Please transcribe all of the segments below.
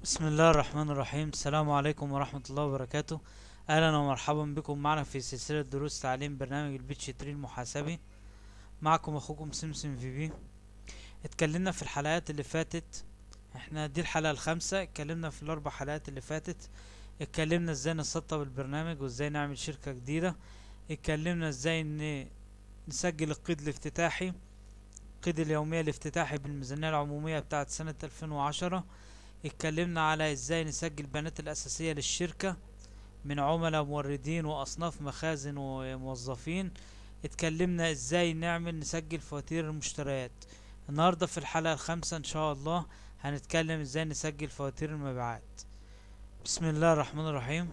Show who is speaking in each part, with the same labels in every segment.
Speaker 1: بسم الله الرحمن الرحيم السلام عليكم ورحمة الله وبركاته أهلا ومرحبا بكم معنا في سلسلة دروس تعليم برنامج البيتش تري المحاسبي معكم أخوكم سمسم في بي اتكلمنا في الحلقات اللي فاتت احنا دي الحلقة الخامسة اتكلمنا في الأربع حلقات اللي فاتت اتكلمنا ازاي نسطب البرنامج وازاي نعمل شركة جديدة اتكلمنا ازاي ان نسجل القيد الافتتاحي القيد اليومية الافتتاحي بالميزانية العمومية بتاعت سنة 2010 اتكلمنا على ازاي نسجل البيانات الاساسية للشركة من عملاء موردين واصناف مخازن وموظفين اتكلمنا ازاي نعمل نسجل فواتير المشتريات النهاردة في الحلقة الخامسة ان شاء الله هنتكلم ازاي نسجل فواتير المبيعات بسم الله الرحمن الرحيم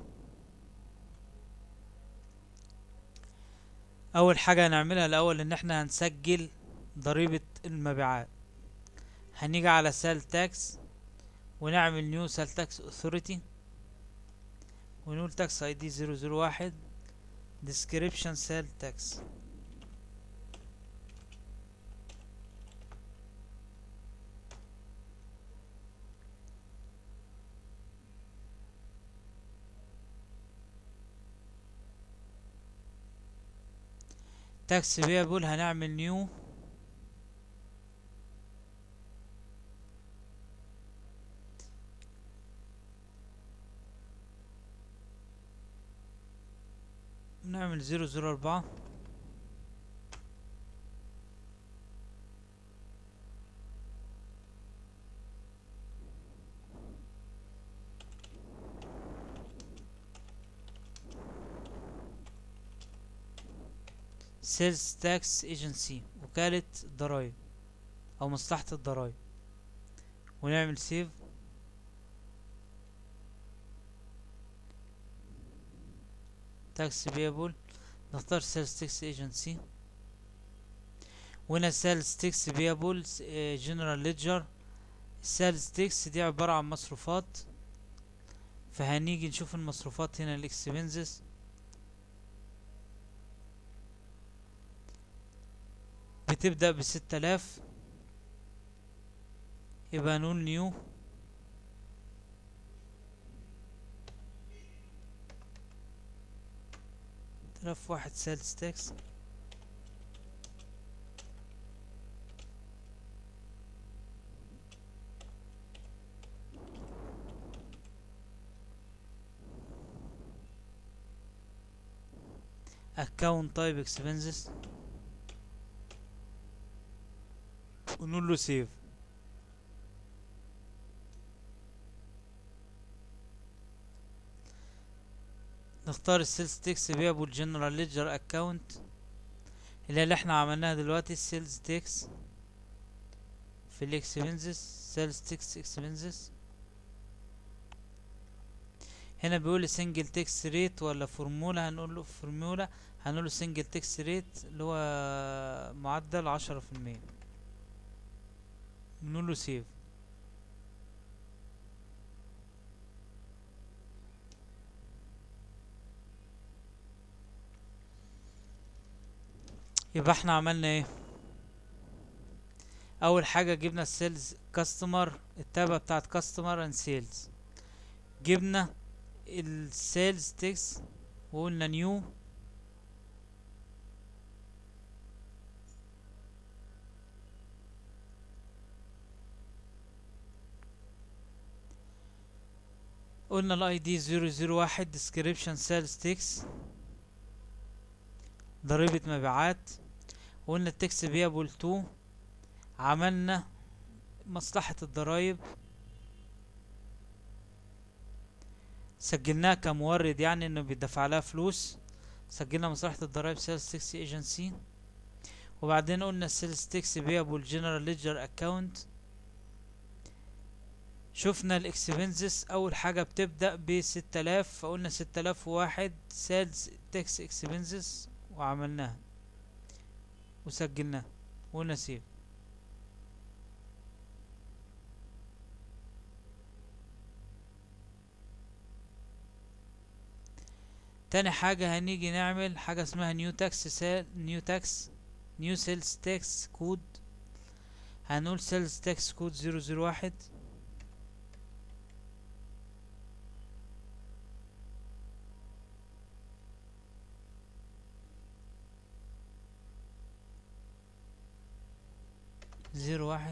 Speaker 1: اول حاجة هنعملها الاول ان احنا هنسجل ضريبة المبيعات هنيجي على سال تاكس ونعمل نيو سال تاكس اوثوريتي ونقول تاكس اي دي زيرو زيرو واحد description سال تاكس تاكس بيبل هنعمل نيو نعمل زيرو زيرو أربعة سيلز تاكس ايجنسي وكالة ضرايب او مصلحة الضرايب ونعمل سيف تاكس بيبل نختار سيلز تاكس ايجنسي وهنا سيلز تاكس بيبل جنرال ليدجر سيلز تاكس دي عبارة عن مصروفات فهنيجي نشوف المصروفات هنا الاكسبنسز بتبدأ بستة آلاف يبقى نقول نيو تلاف واحد سيلز تاكس account type expenses ونقول له سيف نختار السيلز تكس بيبل جنرال ليدجر اكاونت اللي, اللي احنا عملناها دلوقتي السيلز تكس في الاكسبنسز سيلز تكس اكسبنسز هنا بيقول لي سنجل تكس ريت ولا فورمولا هنقول له فورمولا هنقول له سنجل تكس ريت اللي هو معدل عشرة في المية نقول له سيف يبقى احنا عملنا ايه اول حاجه جبنا السيلز كاستمر التابه بتاعت كاستمر اند سيلز جبنا السيلز تكس وقلنا نيو قلنا الاي دي زيرو زيرو واحد description sales tax ضريبة مبيعات وقلنا التكس بيابل تو عملنا مصلحة الضرايب سجلناها كمورد يعني انه بيدفع لها فلوس سجلنا مصلحة الضرايب سيلز تكس ايجنسي وبعدين قلنا السيلز تكس بيابل جنرال ليدجر اكاونت شفنا الاكسبنسز اول حاجة بتبدأ بستة الاف فقلنا ستة الاف وواحد سيلز تكس اكسبنسز وعملناها وسجلناها وقلنا سيف تاني حاجة هنيجي نعمل حاجة اسمها نيو تاكس سيل نيو تاكس نيو سيلز تاكس كود هنقول سيلز تاكس كود زيرو زيرو واحد زيرو واحد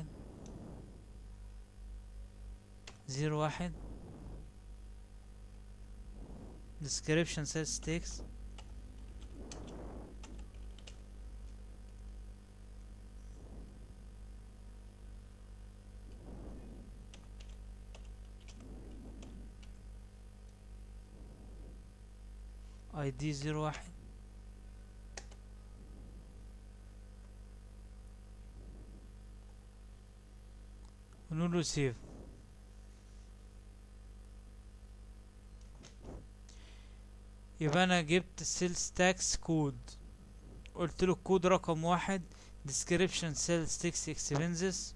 Speaker 1: زيرو واحد description sales text اي دي زيرو واحد ونقول له سيف يبقى انا جبت السيلز تاكس كود قلت له الكود رقم واحد description sales tax expenses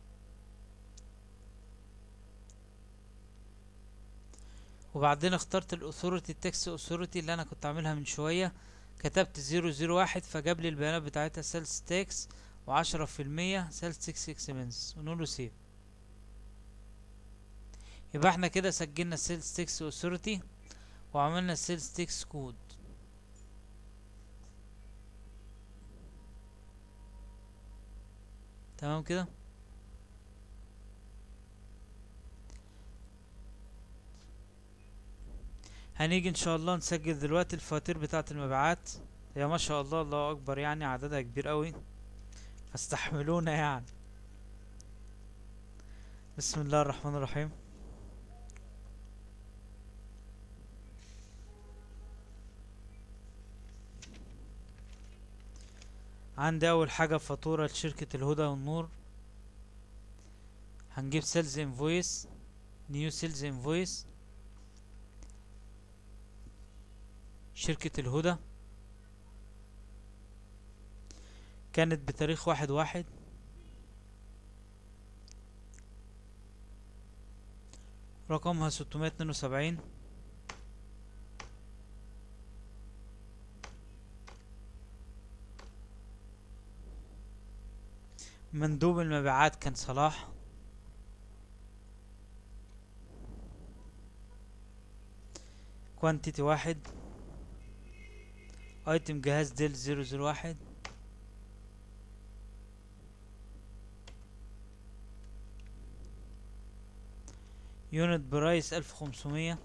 Speaker 1: وبعدين اخترت الاثوريتي التاكس اثوريتي اللي انا كنت عاملها من شوية كتبت زيرو زيرو واحد فجاب لي البيانات بتاعتها سيلز تاكس وعشرة في المية سيلز تاكس اكسبنس ونقول له سيف يبقى احنا كده سجلنا السيلز تاكس اثوريتي وعملنا السيلز تاكس كود تمام كده هنيجي ان شاء الله نسجل دلوقتي الفواتير بتاعه المبيعات هي ما شاء الله الله اكبر يعني عددها كبير قوي فاستحملونا يعني بسم الله الرحمن الرحيم عندي اول حاجة فاتورة لشركة الهدى والنور هنجيب سيلز انفويس نيو سيلز انفويس شركة الهدى كانت بتاريخ واحد واحد رقمها ستمائة اتنين وسبعين مندوب المبيعات كان صلاح كوانتيتي واحد ايتم جهاز ديل زيرو زيرو واحد يونت برايس الف خمسمية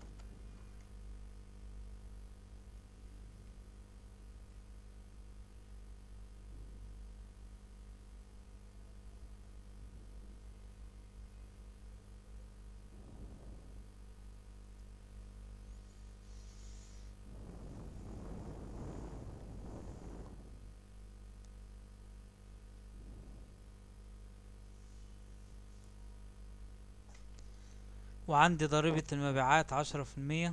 Speaker 1: وعندي ضريبة المبيعات عشرة في المية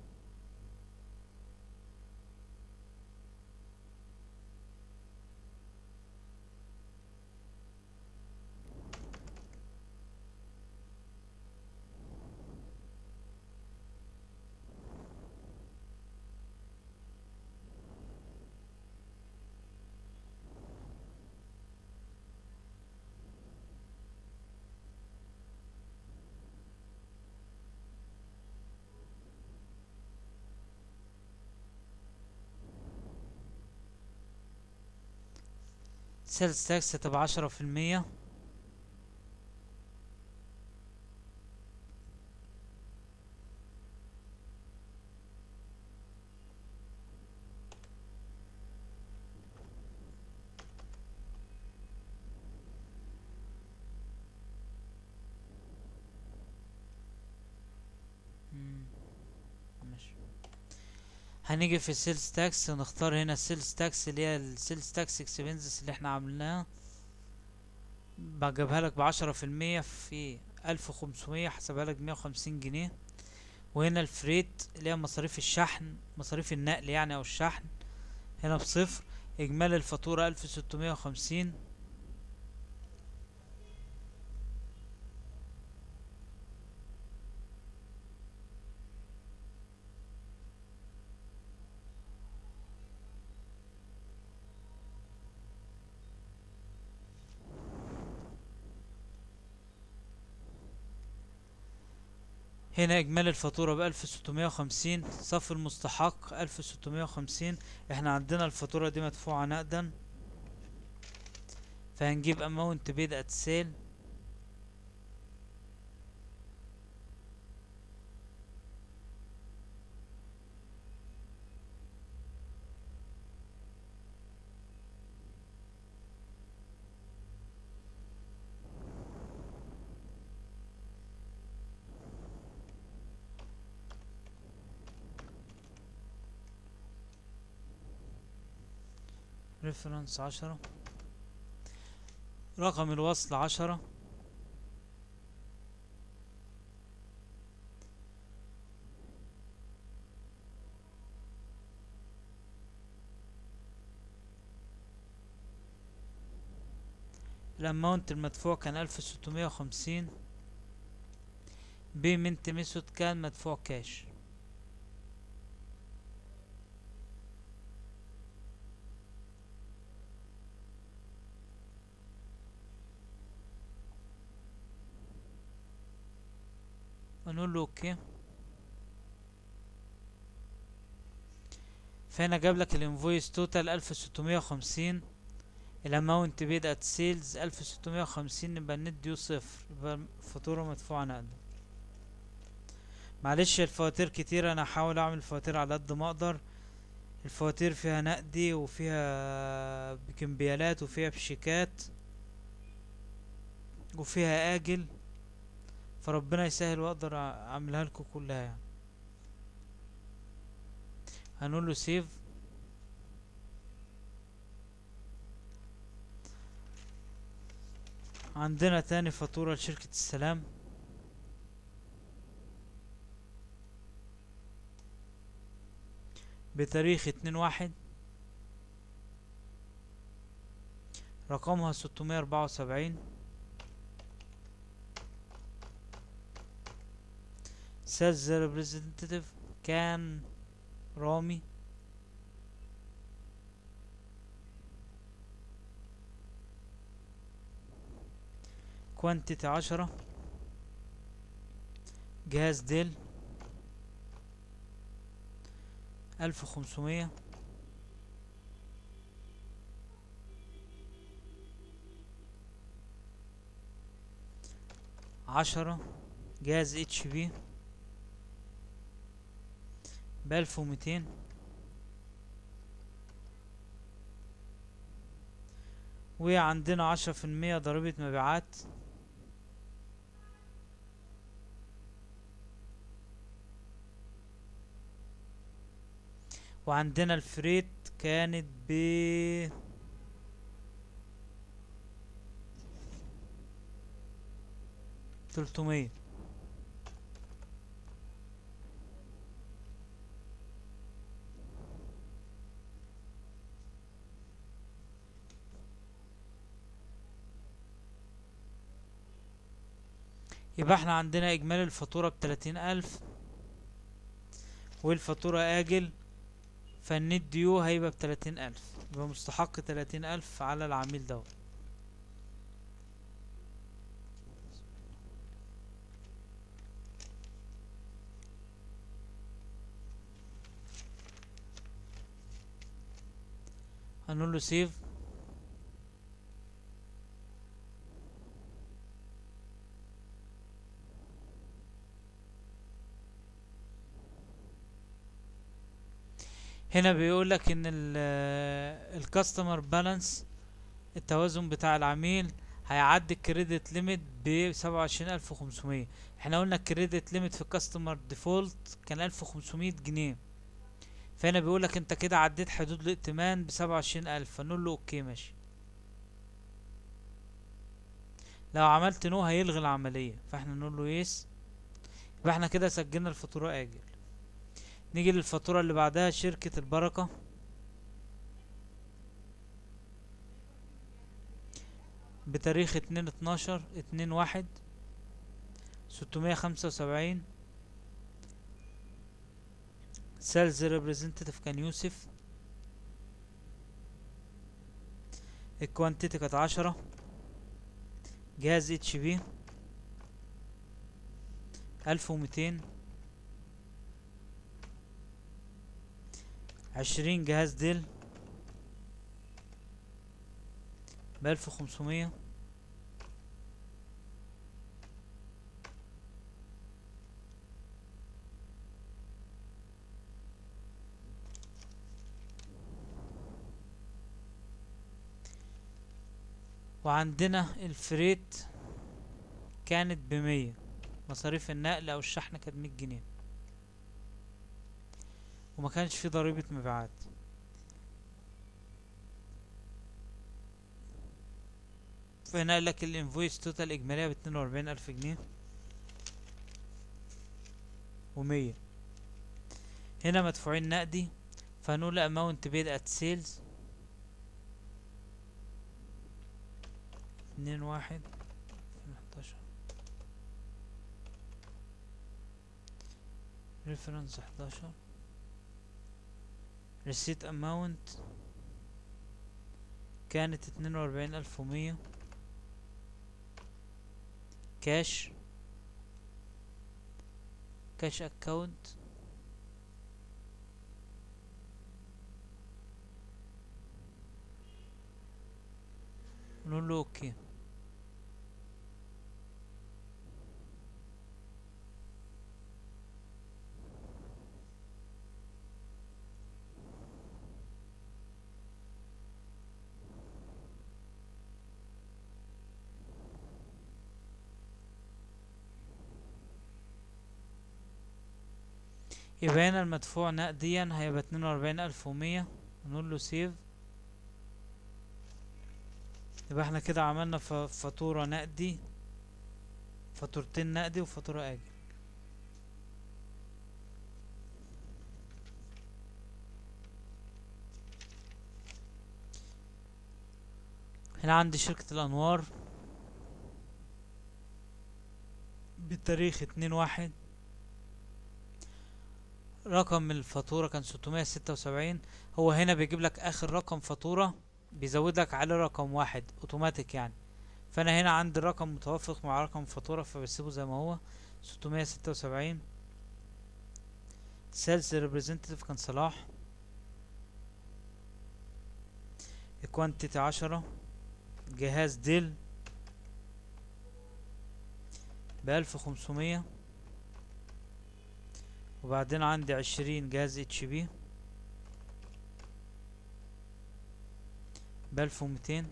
Speaker 1: سيلز تاكس هتبقى عشرة في المية مم، ماشي هنيجي في السيلز تاكس نختار هنا السيلز تاكس اللي هي السيلز تاكس اكسبنسز اللي احنا عملناها بجيبها لك بعشرة في المية في ألف وخمسمية حسبها لك بمية وخمسين جنيه وهنا الفريت اللي هي مصاريف الشحن مصاريف النقل يعني أو الشحن هنا بصفر إجمالي الفاتورة ألف ستمية وخمسين هنا إجمالي الفاتورة بألف ستمية وخمسين صف المستحق ألف ستمية وخمسين احنا عندنا الفاتورة دي مدفوعة نقدا فهنجيب اماونت بيد ات سيل ريفرنس عشرة رقم الوصل عشرة الاماونت المدفوع كان الف ستمية وخمسين بيمنت ميثود كان مدفوع كاش ونقول له اوكي فهنا جاب لك الانفويس توتال الف ستمية وخمسين الاماونت بيد ات سيلز الف ستمية وخمسين يبقى النت ديو صفر يبقى الفاتورة مدفوعة نقدا معلش الفواتير كتير انا هحاول اعمل فواتير على قد ما اقدر الفواتير فيها نقدي وفيها بكمبيالات وفيها بشيكات وفيها اجل فربنا يسهل واقدر اعملها لكم كلها يعني هنقول له سيف عندنا تاني فاتورة لشركة السلام بتاريخ اتنين واحد رقمها ستمية اربعة وسبعين says the representative كان رامي كوانتيتي عشرة جهاز ديل ألف وخمسمية عشرة جهاز اتش بي بألف وميتين وعندنا عشرة في المية ضريبة مبيعات وعندنا الفريت كانت ب تلتمية يبقى احنا عندنا اجمالي الفاتورة بتلاتين الف والفاتورة اجل فالنت ديو هيبقى بتلاتين الف يبقى مستحق تلاتين الف على العميل دوت هنقول له سيف هنا بيقول لك ان الكاستمر بالانس التوازن بتاع العميل هيعدي الكريدت ليميت ب 27500 احنا قلنا الكريدت ليميت في الكاستمر ديفولت كان 1500 جنيه فهنا بيقول لك انت كده عديت حدود الائتمان ب 27000 فنقول له اوكي ماشي لو عملت نو هيلغي العمليه فاحنا نقول له يس يبقى احنا كده سجلنا الفاتوره اجل نيجي للفاتورة اللي بعدها شركة البركة بتاريخ اتنين اتناشر اتنين واحد ستمية خمسة وسبعين سيلز ريبريزنتيف كان يوسف الكوانتيتي كانت عشرة جهاز اتش بي الف ومتين عشرين جهاز ديل بألف وخمسمية وعندنا الفريت كانت بمية مصاريف النقل او الشحن كانت مية جنيه وما كانش في ضريبة مبيعات فهنا قال لك الانفويس توتال اجمالية باتنين واربعين الف جنيه ومية هنا مدفوعين نقدي فهنقول اماونت بيد ات سيلز اتنين واحد الفين حداشر ريفرنس حداشر ريسيت اماونت كانت اتنين واربعين الف ومية كاش كاش اكاونت نقول له اوكي يبقى هنا المدفوع نقديا هيبقى اتنين واربعين الف ومية نقول له سيف يبقى احنا كده عملنا ف- فاتورة نقدي فاتورتين نقدي وفاتورة اجل هنا عندي شركة الانوار بتاريخ اتنين واحد رقم الفاتورة كان ستمية ستة وسبعين هو هنا بيجيب لك اخر رقم فاتورة بيزود لك عليه رقم واحد اوتوماتيك يعني فانا هنا عندي الرقم متوافق مع رقم الفاتورة فبسيبه زي ما هو ستمية ستة وسبعين سيلز ريبريزنتيف كان صلاح كوانتيتي عشرة جهاز ديل بألف وخمسمية وبعدين عندي عشرين جهاز اتش بي بألف ومتين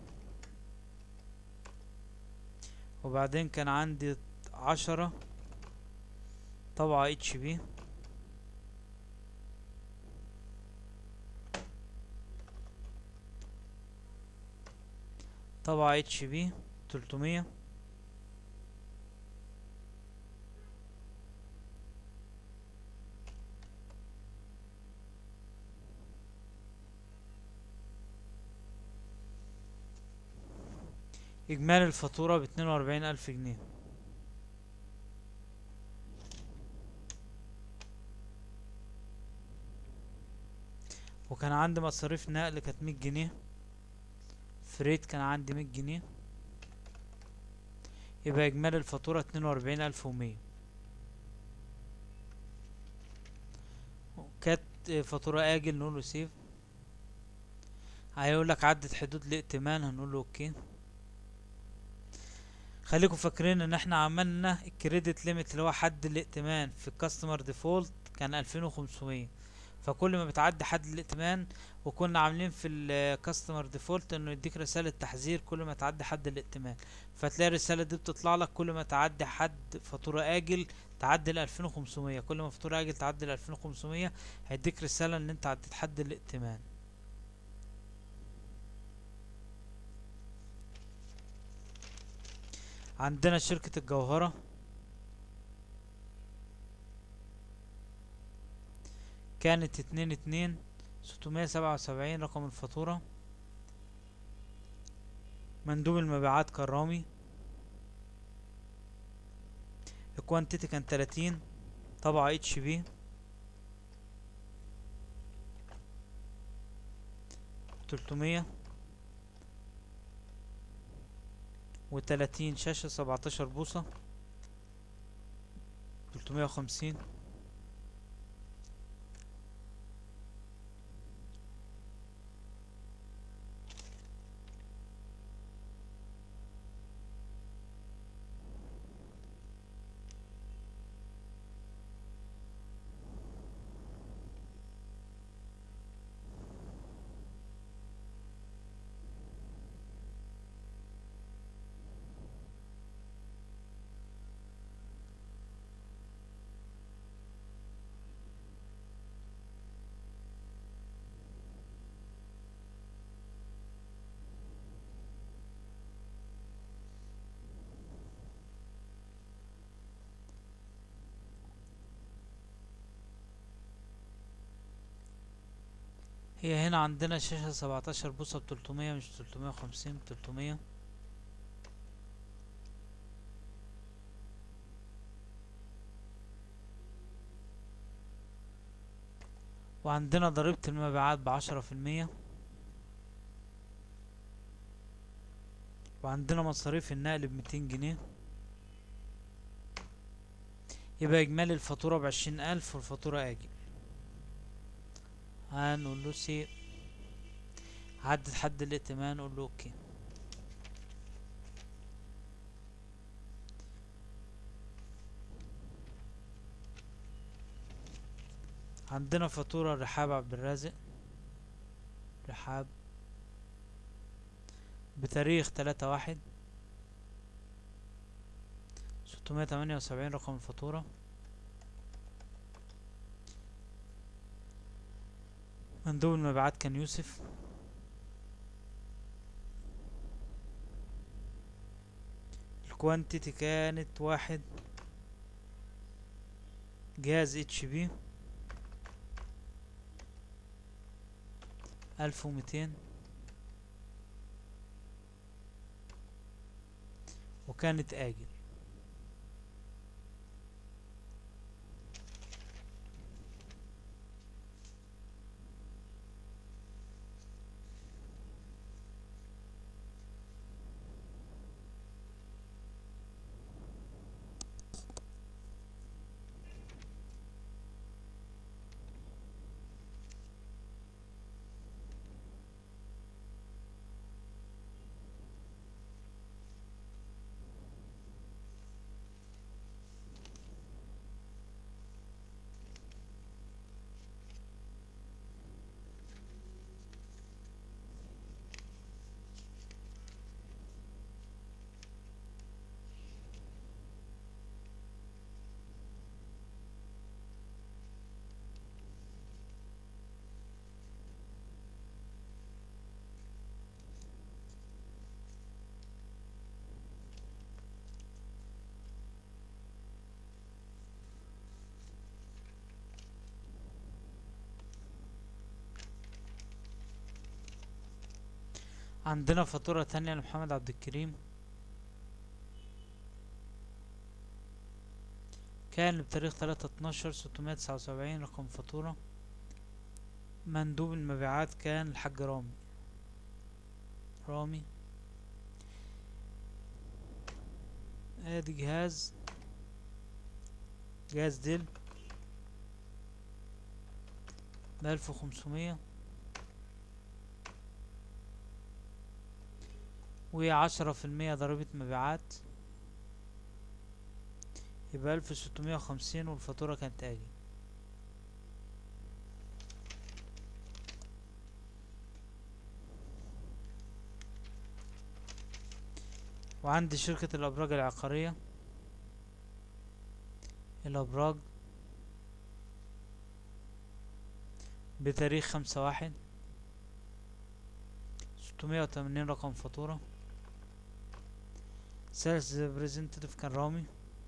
Speaker 1: وبعدين كان عندي عشرة طبعة اتش بي طبعة اتش بي تلتمية إجمالي الفاتورة باتنين وأربعين ألف جنيه وكان عندي مصاريف نقل كانت مية جنيه فريت كان عندي مية جنيه يبقى إجمالي الفاتورة اتنين وأربعين ألف ومية كانت فاتورة آجل نقوله سيف هيقولك عدت حدود الائتمان هنقوله اوكي خليكم فاكرين ان احنا عملنا الكريدت ليميت اللي هو حد الائتمان في الكاستمر ديفولت كان الفين وخمسمية فكل ما بتعدي حد الائتمان وكنا عاملين في الكاستمر ديفولت انه يديك رسالة تحذير كل ما تعدي حد الائتمان فتلاقي الرسالة دي بتطلع لك كل ما تعدي حد فاتورة اجل تعدي ال 2500 كل ما فاتورة اجل تعدي ال 2500 هيديك رسالة ان انت عديت حد الائتمان عندنا شركة الجوهرة كانت اتنين اتنين ستمية سبعة وسبعين رقم الفاتورة مندوب المبيعات كرامي الكوانتيتي كان تلاتين طبعة اتش بي تلتمية وتلاتين شاشة سبعتاشر بوصة تلتمية وخمسين هي هنا عندنا شاشة سبعتاشر بوصة بتلتمية مش تلتمية وخمسين بتلتمية وعندنا ضريبة المبيعات بعشرة في المية وعندنا مصاريف النقل بميتين جنيه يبقى إجمالي الفاتورة بعشرين ألف والفاتورة آجل هنقول له سي عدد حد الائتمان نقول له اوكي عندنا فاتورة رحاب عبد الرازق رحاب بتاريخ تلاتة واحد ستمية تمانية وسبعين رقم الفاتورة مندوب المبيعات كان يوسف الكوانتيتي كانت واحد جهاز اتش بي ألف ومتين وكانت آجل عندنا فاتورة تانية لمحمد عبد الكريم كان بتاريخ تلاتة اتناشر ستمية تسعة وسبعين رقم فاتورة مندوب المبيعات كان الحاج رامي رامي ادي جهاز جهاز ديل بألف وخمسمية وعشرة في المية ضريبة مبيعات يبقى ألف ستمية وخمسين والفاتورة كانت آجل وعندي شركة الأبراج العقارية الأبراج بتاريخ خمسة واحد ستمية وتمانين رقم فاتورة سيلز ريبريزنتيف كان رامي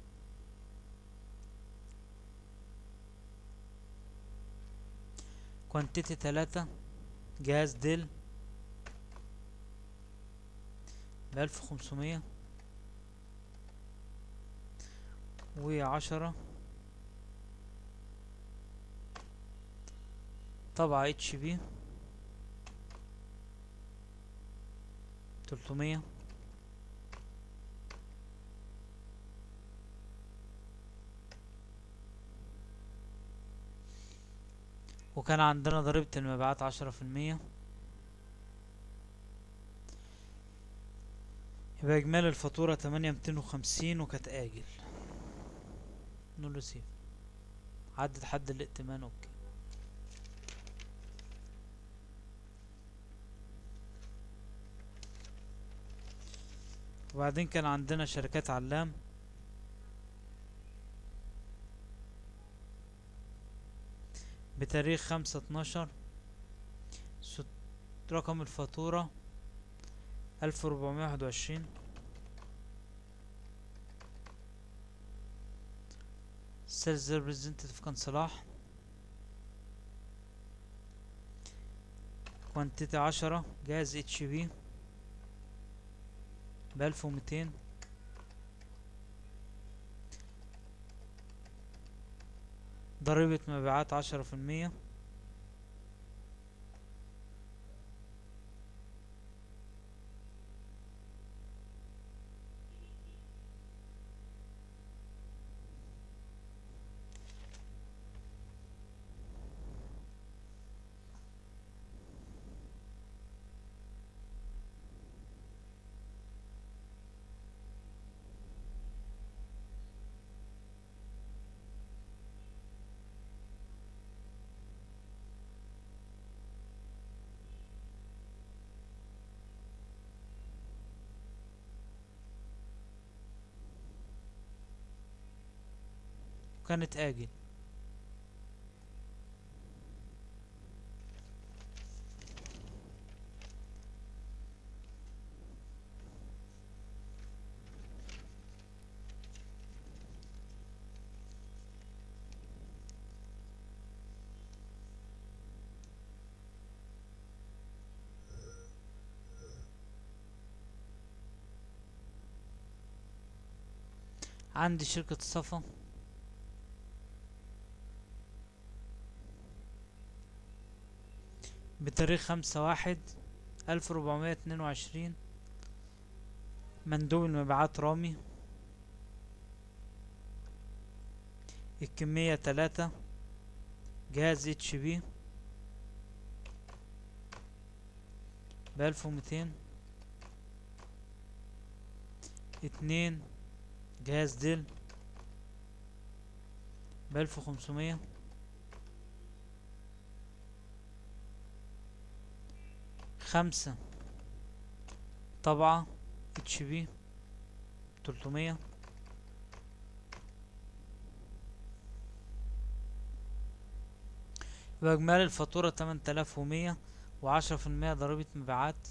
Speaker 1: كوانتيتي تلاتة جهاز ديل بألف وخمسمية وعشرة طبعة اتش بي تلتمية وكان عندنا ضريبة المبيعات عشرة في المية يبقى إجمالي الفاتورة تمانية ميتين وخمسين وكانت آجل نقول له سيف عدد حد الائتمان اوكي وبعدين كان عندنا شركات علام بتاريخ خمسة اتناشر رقم الفاتورة ألف وربعمية واحد وعشرين سيلز ريبريزنتيف كان صلاح كوانتيتي عشرة جهاز اتش بي بألف ومتين ضريبة مبيعات عشرة في المية وكانت آجل عندي شركة صفا بتاريخ خمسة واحد ألف ربعمية اتنين وعشرين مندوب المبيعات رامي الكمية تلاتة جهاز اتش بي بألف ومتين اتنين جهاز ديل بألف وخمسمية خمسة طبعة اتش بي تلتمية يبقى إجمالي الفاتورة تمن تلاف ومية وعشرة في المية ضريبة مبيعات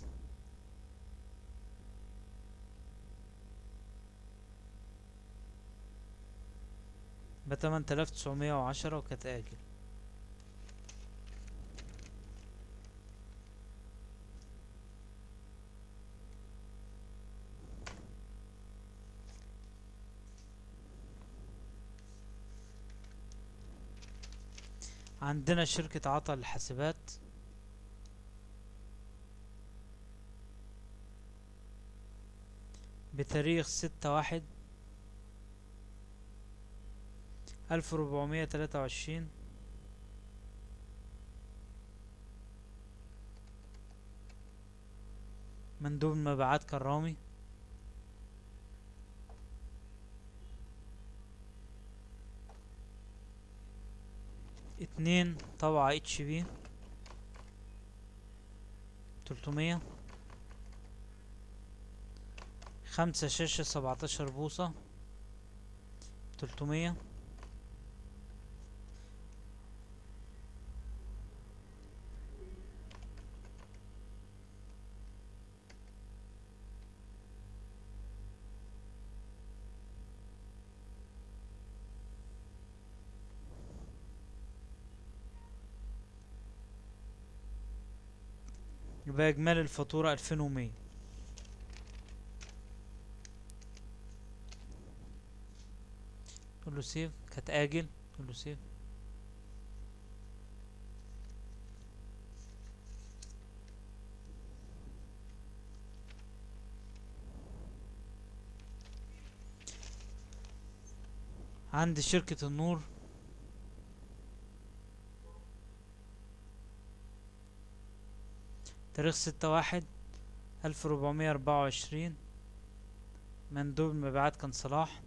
Speaker 1: بتمن تلاف تسعمية وعشرة وكانت آجل عندنا شركة عطا للحاسبات بتاريخ ستة واحد ألف ربعمية تلاتة وعشرين مندوب المبيعات كرامي اتنين طبعة اتش بي تلتمية خمسة شاشة سبعتاشر بوصة تلتمية يبقى إجمالي الفاتورة ألفين ومية قول له سيف كانت آجل قول له سيف عندي شركة النور تاريخ ستة واحد ألف ربعمية أربعة وعشرين مندوب المبيعات كان صلاح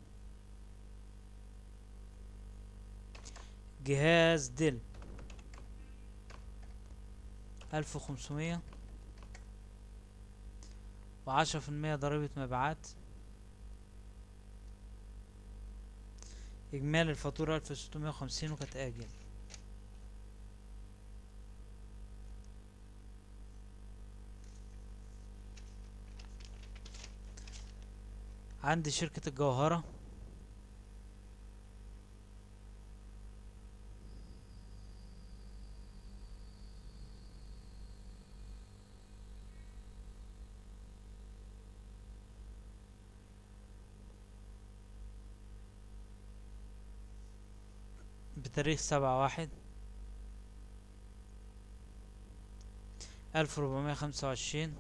Speaker 1: جهاز ديل ألف وخمسمية وعشرة في المية ضريبة مبيعات إجمالي الفاتورة ألف ستمية وخمسين وكانت آجل عندي شركة الجوهرة بتاريخ سبعة واحد ألف ربعمية خمسة وعشرين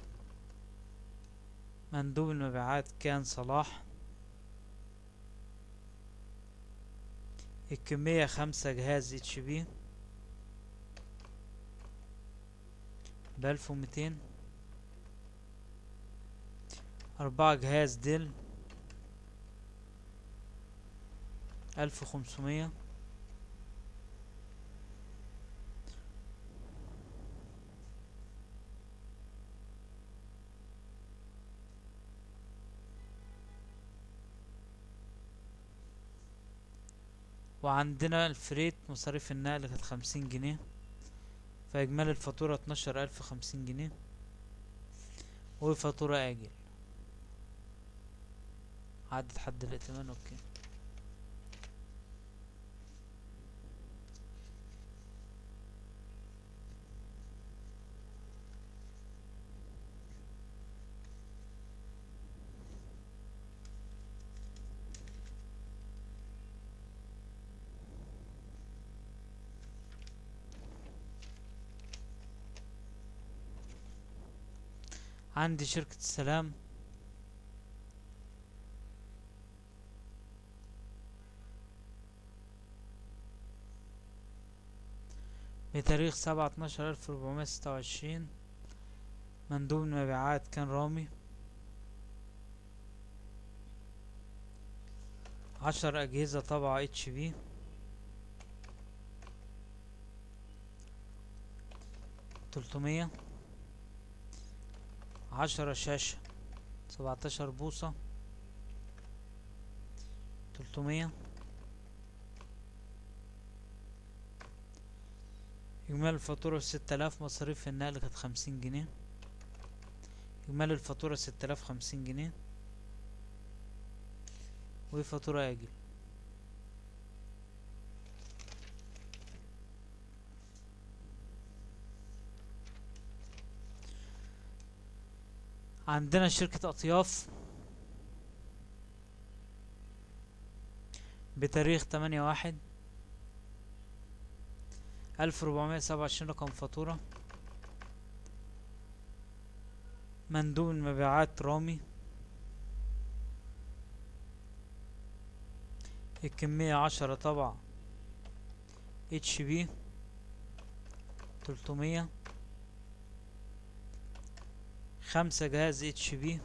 Speaker 1: مندوب المبيعات كان صلاح الكمية خمسة جهاز اتش بي بألف ومتين أربعة جهاز ديل ألف وخمسمية وعندنا الفريت مصاريف النقل كانت خمسين جنيه فإجمالي الفاتورة اتناشر ألف خمسين جنيه وفاتورة آجل عدت حد الائتمان اوكي عندي شركة السلام بتاريخ سبعة اتناشر ألف ربعمية ستة وعشرين مندوب المبيعات كان رامي عشر أجهزة طبعة اتش بي تلتمية عشرة شاشة سبعتاشر بوصة تلتمية إجمالي الفاتورة ستة آلاف مصاريف النقل كانت خمسين جنيه إجمالي الفاتورة ستة آلاف خمسين جنيه وفاتورة آجل عندنا شركة أطياف بتاريخ تمانية واحد ألف ربعمية سبعة وعشرين رقم فاتورة مندوب المبيعات رامي الكمية عشرة طبعة اتش بي تلتمية خمسة جهاز اتش بي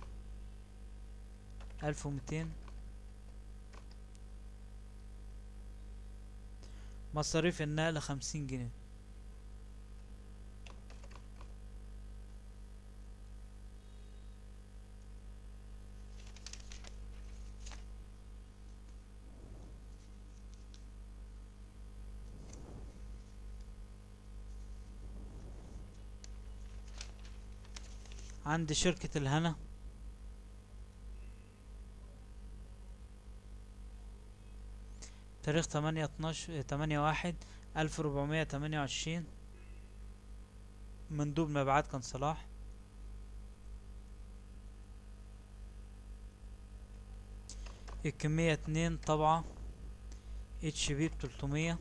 Speaker 1: ألف ومتين مصاريف النقل خمسين جنيه عندي شركة الهنا تاريخ تمانية اتناشر تمانية واحد ألف ربعمية تمانية وعشرين مندوب مبيعات كان صلاح الكمية اتنين طبعة اتش بي بتلتمية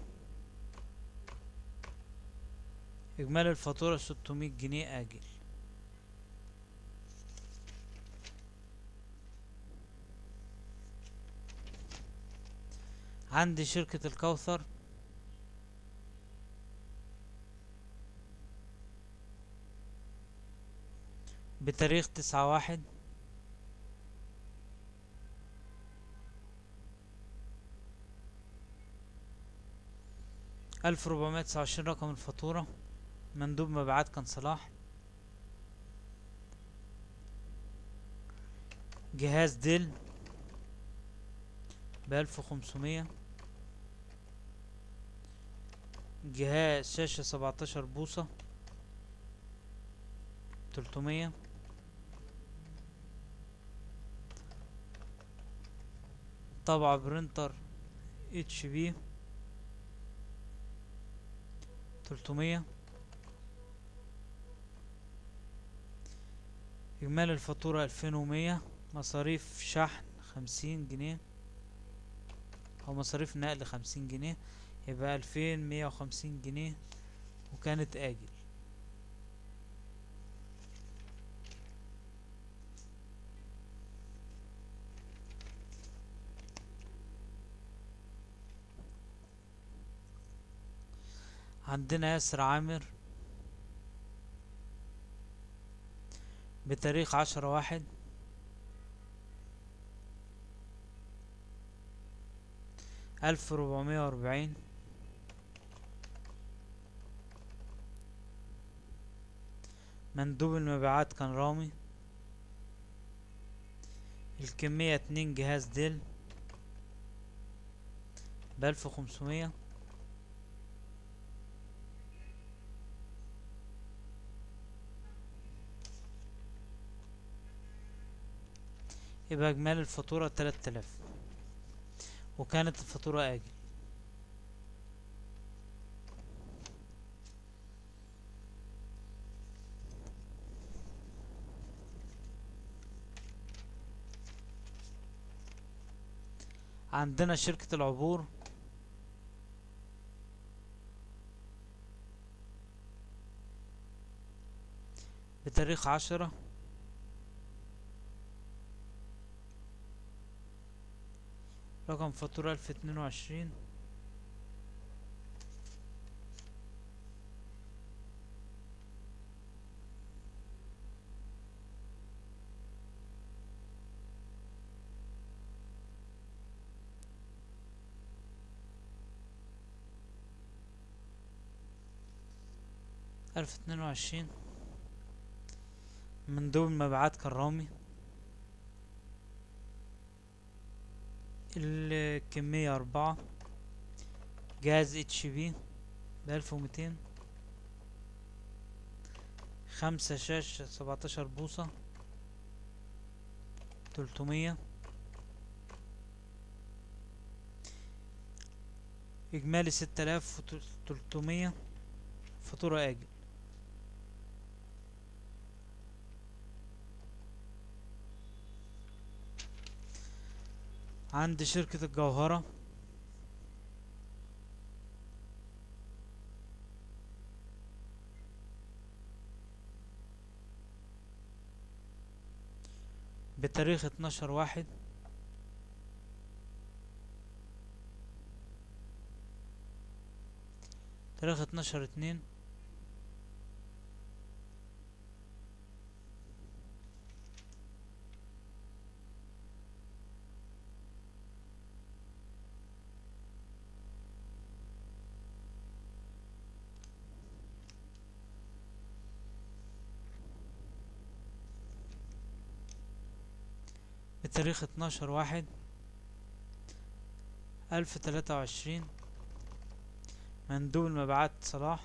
Speaker 1: إجمالي الفاتورة ستمية جنيه آجل عندي شركة الكوثر بتاريخ تسعة واحد ألف ربعمية تسعة وعشرين رقم الفاتورة مندوب مبيعات كان صلاح جهاز ديل بألف وخمسمية جهاز شاشة سبعتاشر بوصة تلتمية طبعة برينتر اتش بي تلتمية إجمالي الفاتورة ألفين ومية مصاريف شحن خمسين جنيه او مصاريف نقل خمسين جنيه يبقى الفين مية وخمسين جنيه وكانت اجل عندنا ياسر عامر بتاريخ عشرة واحد ألف ربعمية وأربعين مندوب المبيعات كان رامي الكمية اتنين جهاز ديل بألف وخمسمية يبقى اجمالي الفاتورة تلات آلاف وكانت الفاتورة اجل عندنا شركة العبور بتاريخ عشرة رقم فاتورة ألف اتنين وعشرين ألف اتنين وعشرين مندوب المبيعات كرامي الكمية أربعة جهاز اتش بي بألف ومتين خمسة شاشة سبعتاشر بوصة تلتمية إجمالي ستة آلاف وتلتمية فاتورة آجل عند شركة الجوهرة بتاريخ اتناشر واحد تاريخ اتناشر اتنين بتاريخ اتناشر واحد ألف تلاتة وعشرين مندوب المبيعات صلاح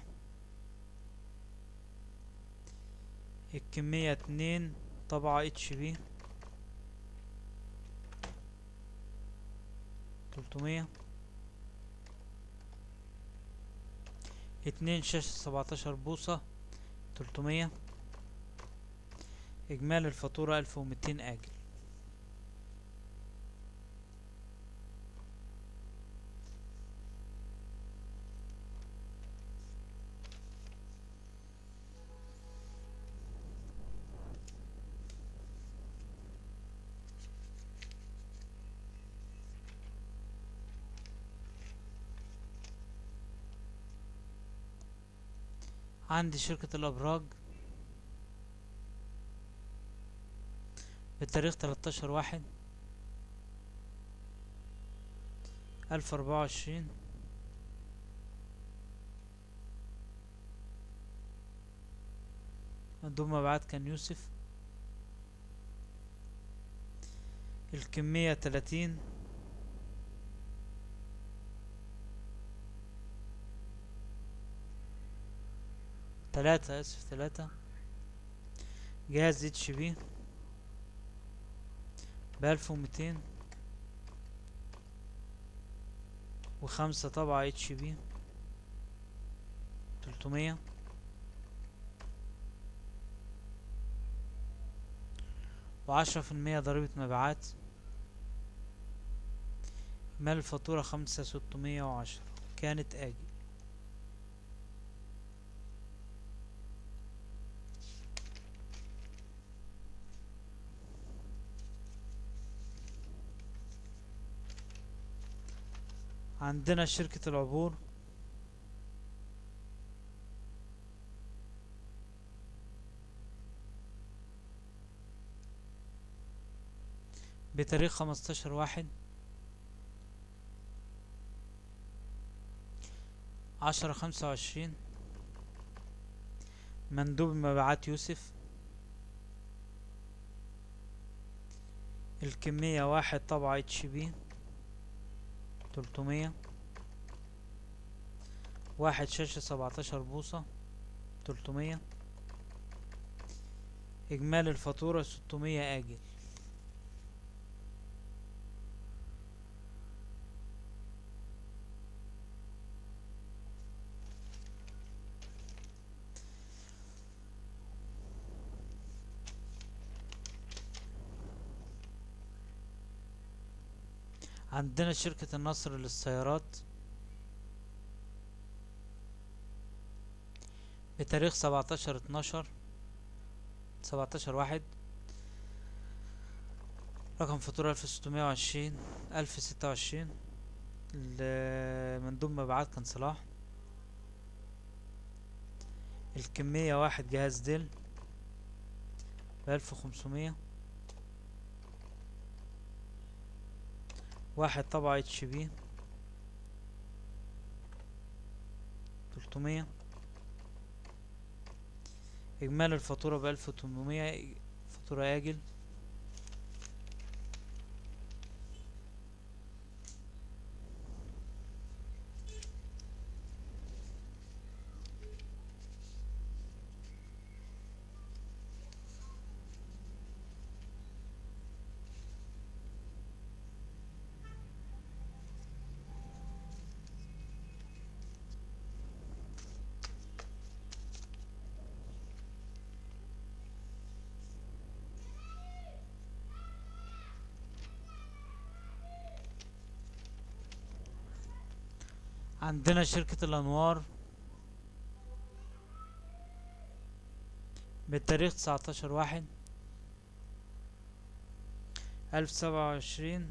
Speaker 1: الكمية اتنين طبعة اتش بي تلتمية اتنين شاشة سبعتاشر بوصة تلتمية إجمالي الفاتورة ألف ومتين آجل عندي شركة الأبراج بتاريخ تلاتاشر واحد ألف أربعة وعشرين مندوب مبيعات كان يوسف الكمية تلاتين تلاتة اسف تلاتة جهاز اتش بي بألف ومتين وخمسة طبعة اتش بي تلتمية وعشرة في المية ضريبة مبيعات مال الفاتورة خمسة ستمية وعشرة كانت آجل عندنا شركة العبور بتاريخ خمستاشر واحد عشرة خمسة وعشرين مندوب مبيعات يوسف الكمية واحد طبعة اتش بي تلتمية واحد شاشة سبعتاشر بوصة تلتمية إجمالي الفاتورة ستمية آجل عندنا شركة النصر للسيارات بتاريخ سبعتاشر اتناشر سبعتاشر واحد رقم فاتورة ألف ستمية وعشرين ألف ستة وعشرين مندوب مبيعات كان صلاح الكمية واحد جهاز ديل بألف وخمسمية واحد طبعة اتش بي تلتمية إجمالي الفاتورة بألف وتمنمية فاتورة آجل عندنا شركة الأنوار بالتاريخ تسعتاشر واحد ألف سبعة وعشرين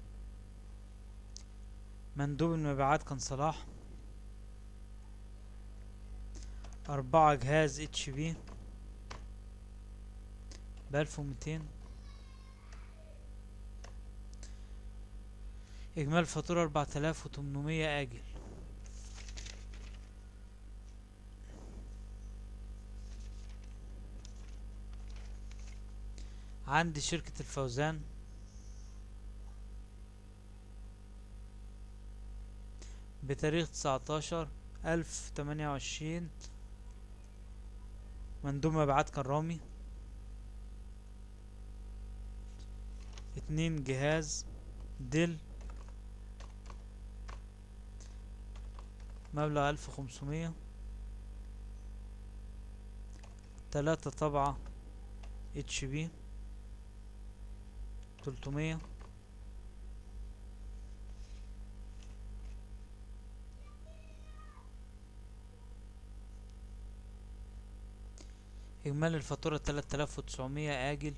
Speaker 1: مندوب المبيعات كان صلاح أربعة جهاز اتش بي بألف ومتين إجمالي الفاتورة أربعة آلاف وتمنمية آجل عندي شركة الفوزان بتاريخ تسعتاشر ألف تمانية وعشرين مندوب مبيعات كرامي اتنين جهاز ديل مبلغ ألف وخمسمية تلاتة طبعة اتش بي تلتمية إجمالي الفاتورة تلات آلاف وتسعمية آجل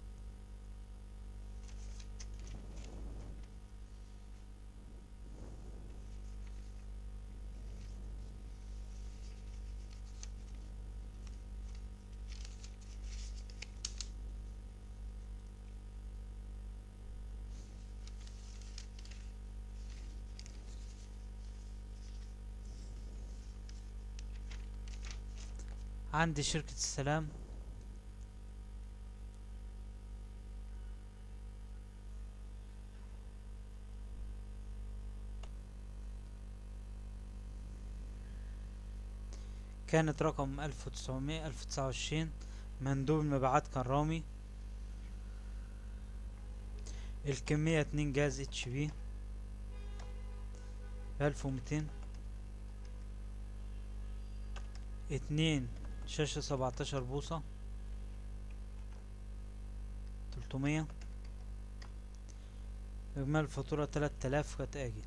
Speaker 1: عندي شركة السلام كانت رقم ألف وتسعمية ألف تسعة وعشرين مندوب المبيعات كان رامي الكمية اتنين جاز اتش بي بألف ومتين اتنين شاشة سبعتاشر بوصة تلتمية إجمالي الفاتورة تلات آلاف كانت آجل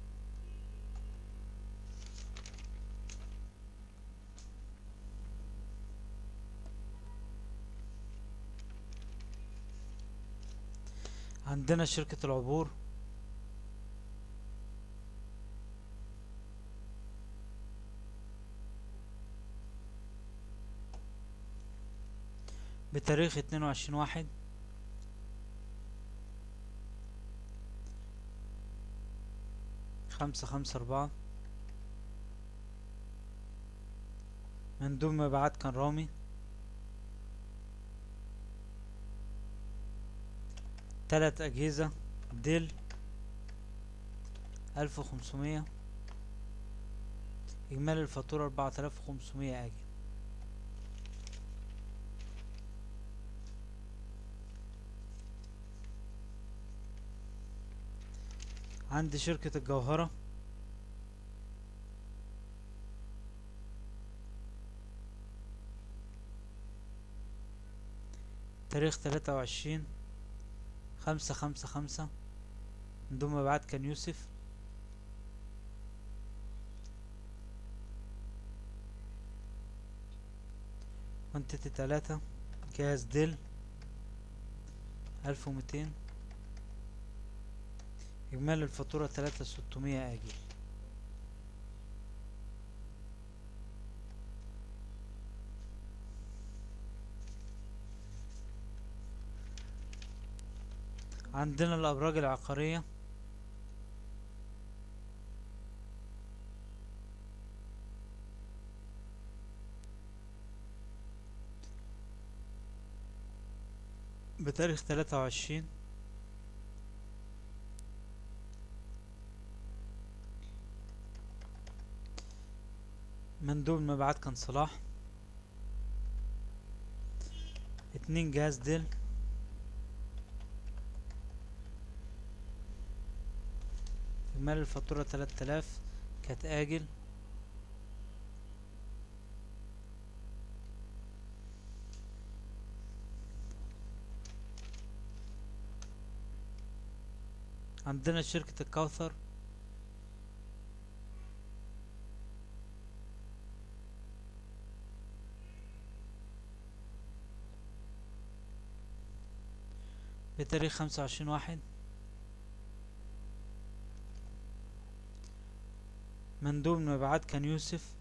Speaker 1: عندنا شركة العبور بتاريخ اتنين وعشرين واحد خمسة خمسة أربعة مندوب مبيعات كان رامي تلات أجهزة ديل ألف وخمسمية إجمالي الفاتورة أربعة آلاف وخمسمية آجل عندي شركة الجوهرة تاريخ تلاتة وعشرين خمسة خمسة خمسة مندوب مبيعات كان يوسف منطقة تلاتة جهاز ديل ألف ومتين إجمالي الفاتورة تلاتة ستمية آجل عندنا الأبراج العقارية بتاريخ تلاتة وعشرين مندوب المبيعات كان صلاح اتنين جهاز ديل إجمالي الفاتورة تلات آلاف كانت آجل عندنا شركة الكوثر بتاريخ خمسة وعشرين واحد مندوب المبيعات كان يوسف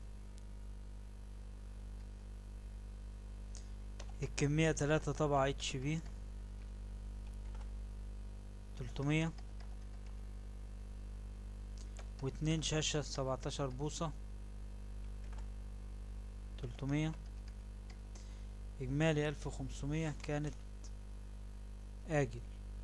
Speaker 1: الكمية تلاتة طبعة اتش بي تلتمية واتنين شاشة سبعتاشر بوصة تلتمية إجمالي ألف وخمسمية كانت آجل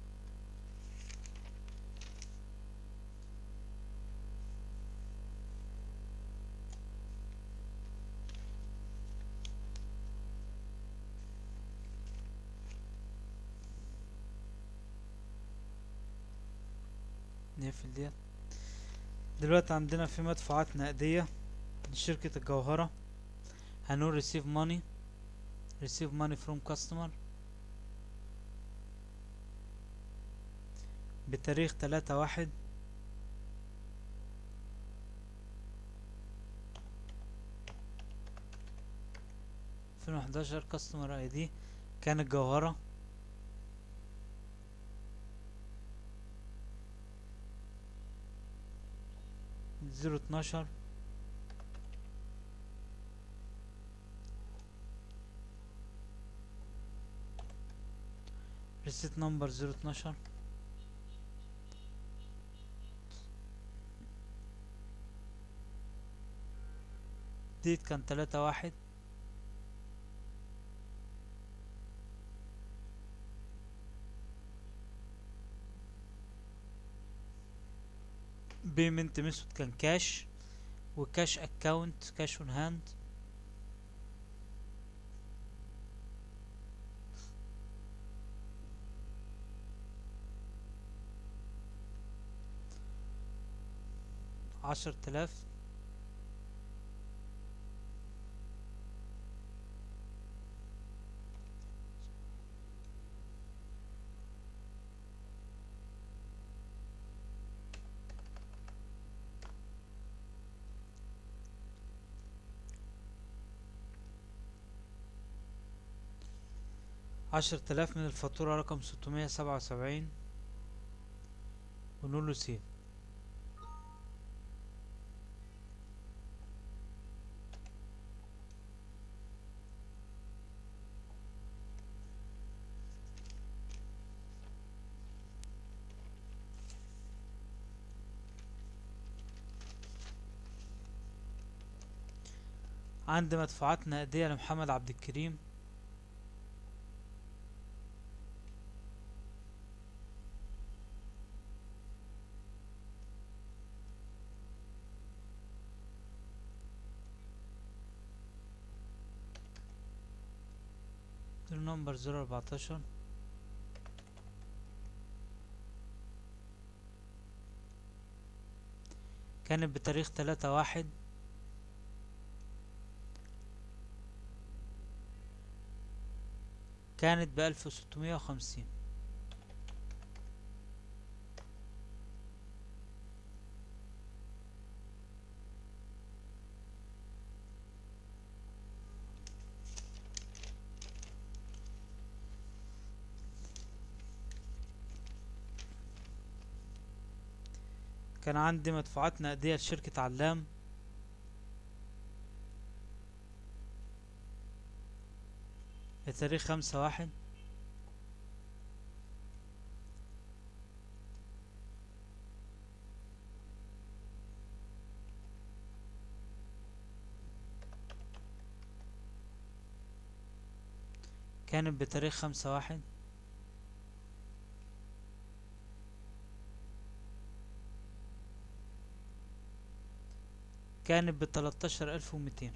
Speaker 1: نقفل ديت دلوقتي عندنا في مدفوعات نقدية لشركة الجوهرة هنقول receive money receive money from customer بتاريخ تلاتة واحد ألفين وحداشر كاستمر اي دي كان الجوهرة زيرو اتناشر ريسيت نمبر زيرو اتناشر ديت كان تلاتة واحد بيمنت ميثود كان كاش وكاش اكاونت كاش اون هاند عشر تلاف عشرة آلاف من الفاتورة رقم ستمية سبعة وسبعين ونقول له سيب عند مدفوعات نقدية لمحمد عبد الكريم نمبر زيرو اربعتاشر كانت بتاريخ تلاتة واحد كانت بألف وستمية وخمسين كان عندي مدفوعات نقدية لشركة علام بتاريخ خمسة واحد كانت بتاريخ خمسة واحد كانت بتلاتاشر ألف ومتين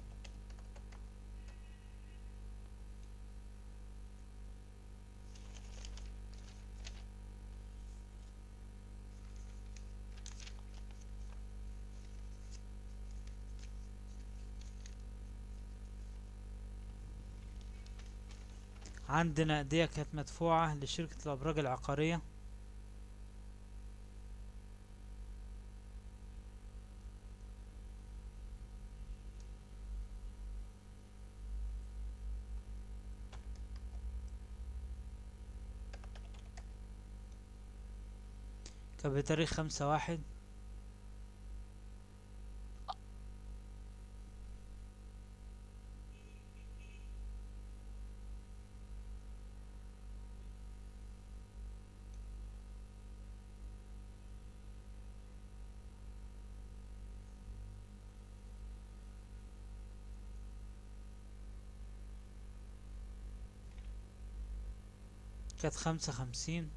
Speaker 1: عندنا دي كانت مدفوعة لشركة الأبراج العقارية كان بتاريخ خمسة واحد كانت خمسة خمسين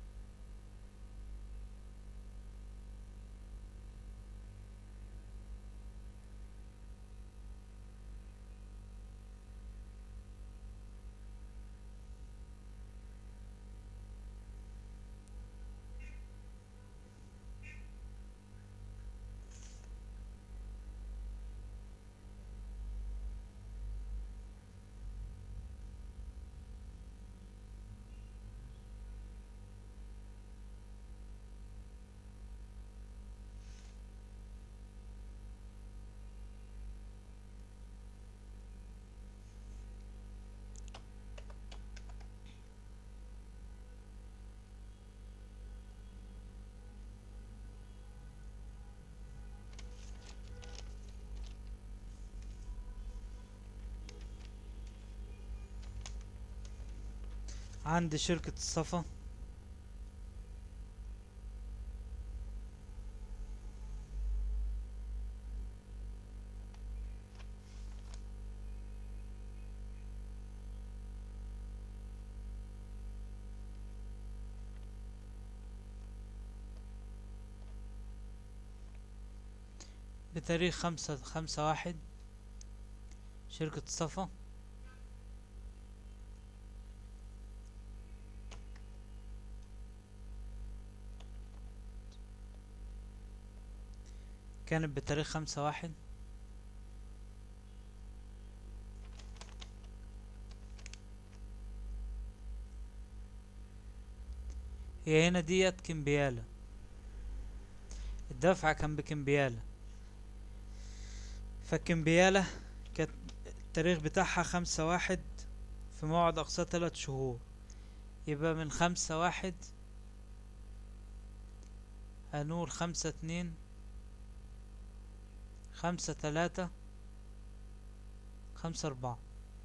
Speaker 1: عند شركة الصفا بتاريخ خمسة خمسة واحد شركة الصفا كانت بتاريخ خمسة واحد هي هنا ديت كمبيالة الدفع كان بكمبيالة فالكمبيالة كانت التاريخ بتاعها خمسة واحد في موعد أقصاه تلات شهور يبقى من خمسة واحد هنقول خمسة اتنين خمسة تلاتة خمسة أربعة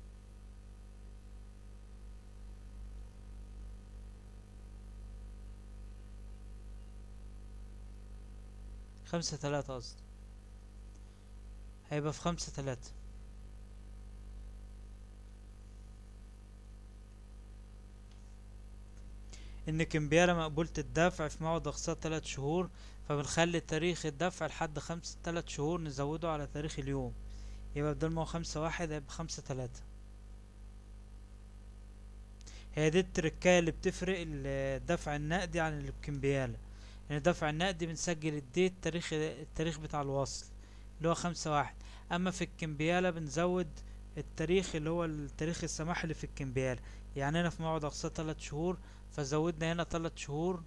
Speaker 1: خمسة تلاتة قصدي هيبقى في خمسة تلاتة ان كمبيالة مقبولة الدفع في موعد اقساط تلات شهور فبنخلي تاريخ الدفع لحد خمسة تلات شهور نزوده على تاريخ اليوم يبقى بدل ما هو خمسة واحد هيبقى خمسة تلاتة هي دي التركاية اللي بتفرق الدفع النقدي عن الكمبيالة يعني الدفع النقدي بنسجل الديت تاريخ التاريخ بتاع الوصل اللي هو خمسة واحد اما في الكمبيالة بنزود التاريخ اللي هو التاريخ السماح اللي في الكمبيالة يعني هنا في موعد اقساط تلات شهور فزودنا هنا تلات شهور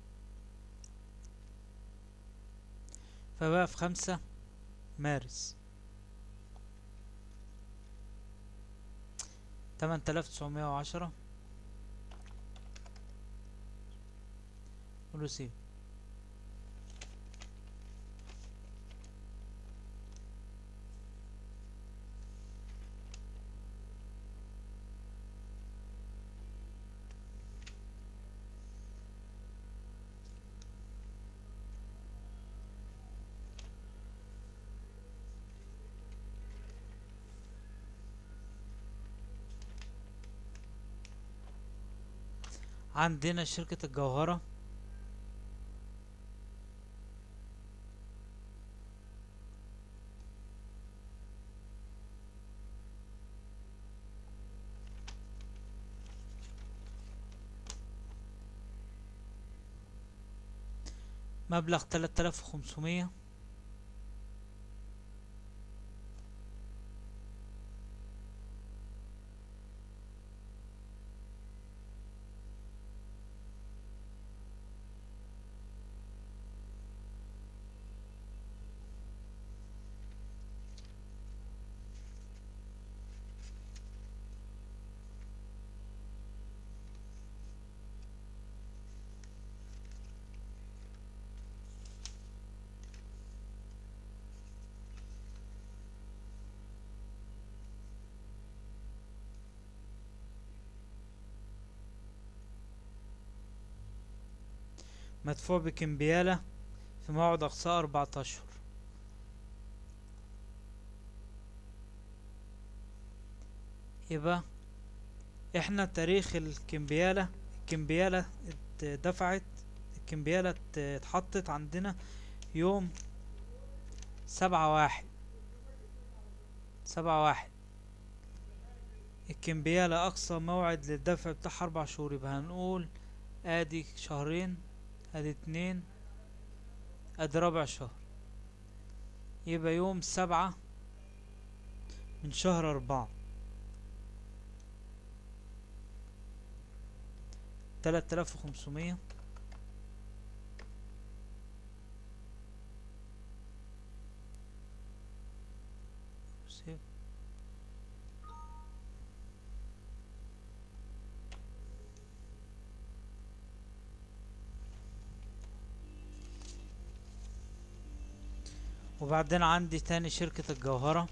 Speaker 1: فبقى في خمسة مارس تمن تلاف تسعمية وعشرة قولوا سيب عندنا شركة الجوهرة مبلغ تلات آلاف وخمسمية مدفوع بكمبيالة في موعد أقصاء أربعة أشهر يبقى احنا تاريخ الكمبيالة الكمبيالة اتدفعت الكمبيالة ات- اتحطت عندنا يوم سبعة واحد سبعة واحد الكمبيالة أقصى موعد للدفع بتاعها أربع شهور يبقى هنقول ادي شهرين ادي اتنين ادي رابع شهر يبقى يوم سبعة من شهر أربعة تلات آلاف وخمسمية وبعدين عندي تاني شركة الجوهرة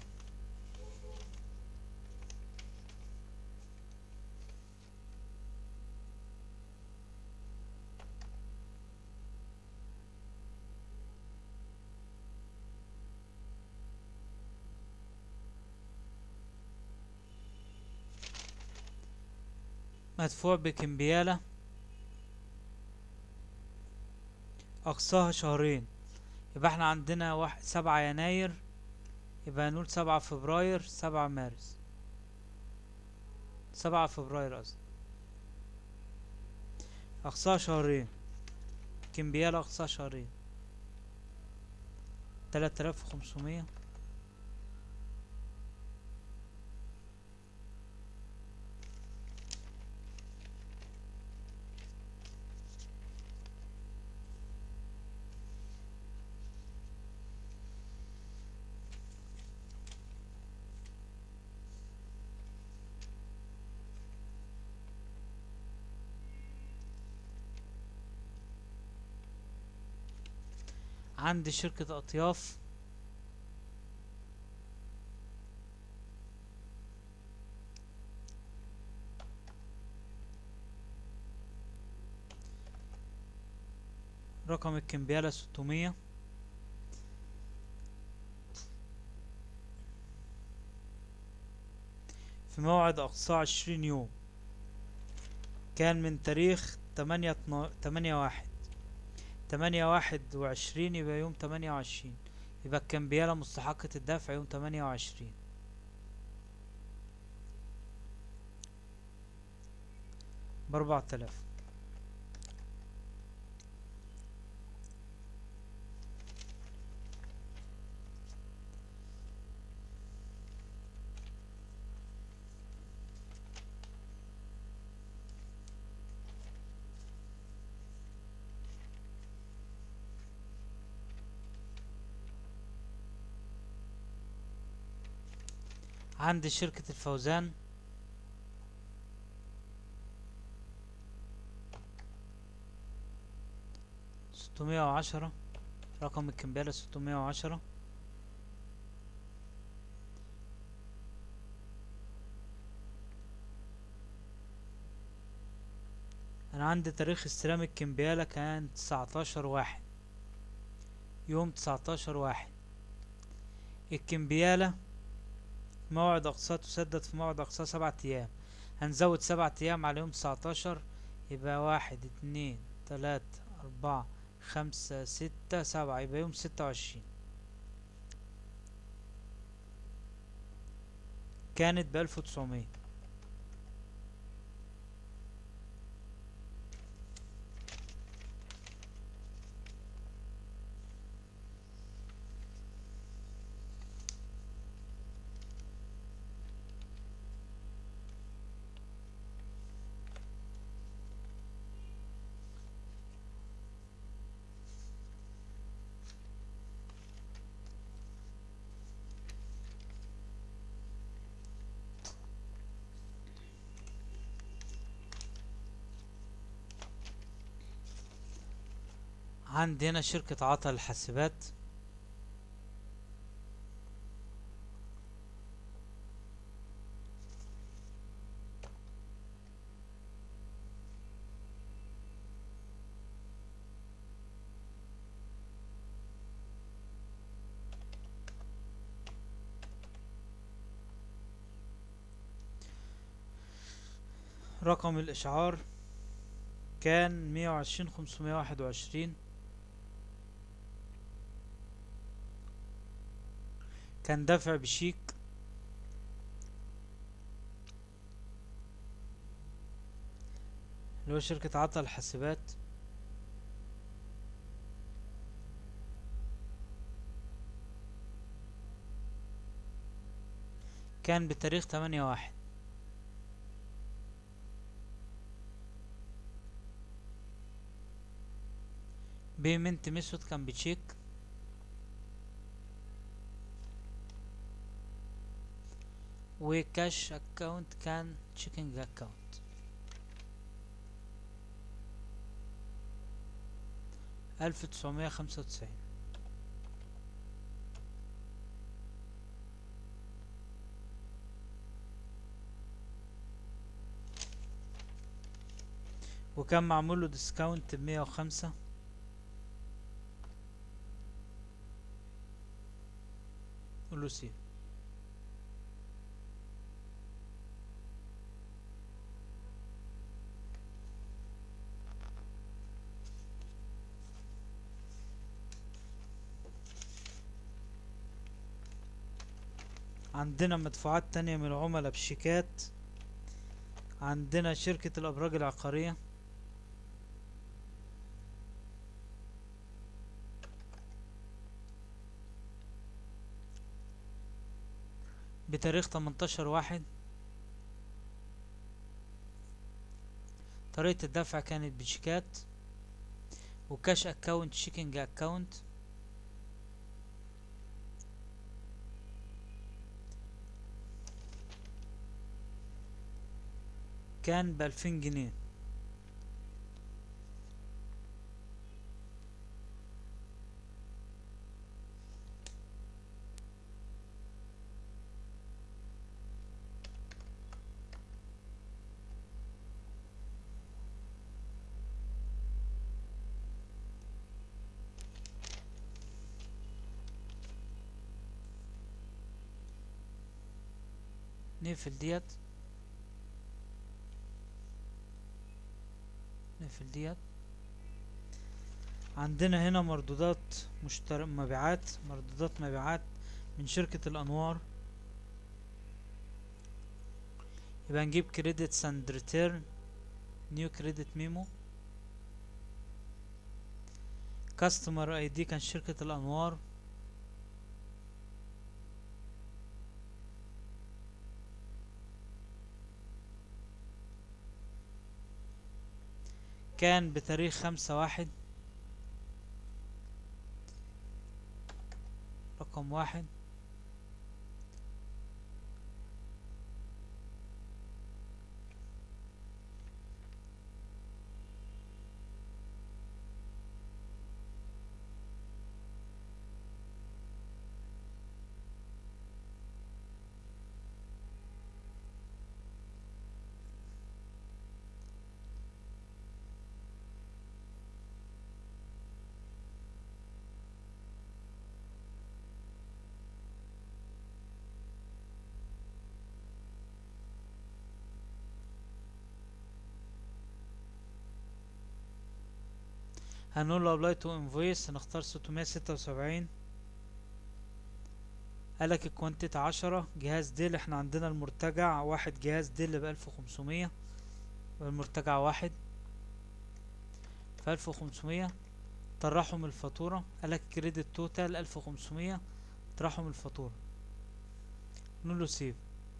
Speaker 1: مدفوع بكمبيالة أقصاها شهرين يبقى احنا عندنا واحد سبعة يناير يبقى هنقول سبعة فبراير سبعة مارس سبعة فبراير قصدي أقصاها شهرين كمبيالة أقصاها شهرين تلات آلاف وخمسمية عندي شركة أطياف رقم الكمبيالة ستمية في موعد أقصى عشرين يوم كان من تاريخ تمانية تمانية واحد تمانية واحد وعشرين يبقى يوم تمانية وعشرين يبقى الكمبيالة مستحقة الدفع يوم تمانية وعشرين بأربعة آلاف عندي شركة الفوزان ستمية وعشرة رقم الكمبيالة ستمية وعشرة أنا عندي تاريخ استلام الكمبيالة كان تسعتاشر واحد يوم تسعتاشر واحد الكمبيالة موعد أقصاه تسدد في موعد أقصاه سبعة أيام هنزود سبعة أيام على يوم تسعتاشر يبقى واحد اتنين تلاتة أربعة خمسة ستة سبعة يبقى يوم ستة وعشرين كانت بألف وتسعمية عندنا شركة عطا الحاسبات رقم الإشعار كان مية وعشرين خمسمية واحد وعشرين كان دافع بشيك اللي هو شركة عطا الحاسبات كان بتاريخ تمانية واحد بيمنت ميثود كان بتشيك وكاش اكاونت كان تشيكينج اكاونت ألف تسعمية خمسة وتسعين وكان معمول له ديسكاونت بمية وخمسة قول له سيب عندنا مدفوعات تانية من العملاء بشيكات عندنا شركة الأبراج العقارية بتاريخ تمنتاشر واحد طريقة الدفع كانت بشيكات وكاش اكاونت شيكينج اكاونت كان بألفين جنيه نقفل ديت نقفل ديت عندنا هنا مردودات مشتر... مبيعات مردودات مبيعات من شركة الأنوار يبقى نجيب كريدت اند ريتيرن نيو كريدت ميمو كاستمر اي دي كان شركة الأنوار كان بتاريخ خمسة واحد رقم واحد هنقول له ابلاي تو انفويس هنختار ستمية ستة وسبعين قالك الكوانتيتي عشرة جهاز ديل احنا عندنا المرتجع واحد جهاز ديل بألف وخمسمية المرتجع واحد فألف وخمسمية طرحوا من الفاتورة قالك كريدت توتال ألف وخمسمية طرحوا من الفاتورة نقول له سيف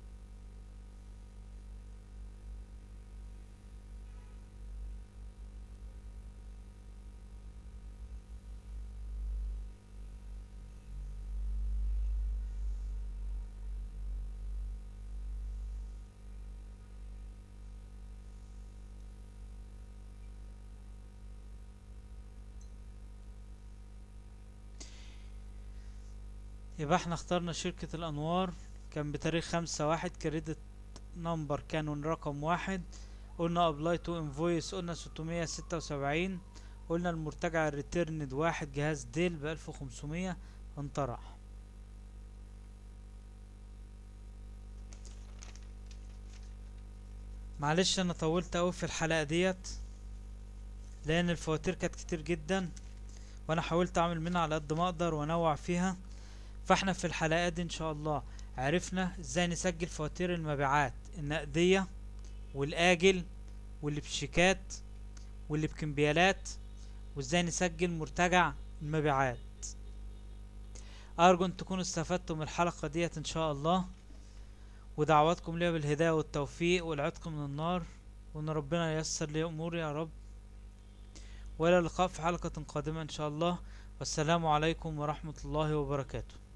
Speaker 1: يبقى احنا اخترنا شركة الأنوار كان بتاريخ خمسة واحد كريدت نمبر كانون رقم واحد قلنا ابلاي تو انفويس قلنا ستمية ستة وسبعين قلنا المرتجع الريتيرند واحد جهاز ديل بألف وخمسمية انطرح معلش انا طولت اوي في الحلقة ديت لان الفواتير كانت كتير جدا وانا حاولت اعمل منها على قد ما اقدر وانوع فيها فاحنا في الحلقات دي ان شاء الله عرفنا ازاي نسجل فواتير المبيعات النقدية والاجل واللي بشيكات واللي بكمبيالات وازاي نسجل مرتجع المبيعات ارجو ان تكونوا استفدتم من الحلقة ديت ان شاء الله ودعواتكم لي بالهداية والتوفيق والعتق من النار وان ربنا ييسر لي اموري يا رب والى اللقاء في حلقة قادمة ان شاء الله والسلام عليكم ورحمة الله وبركاته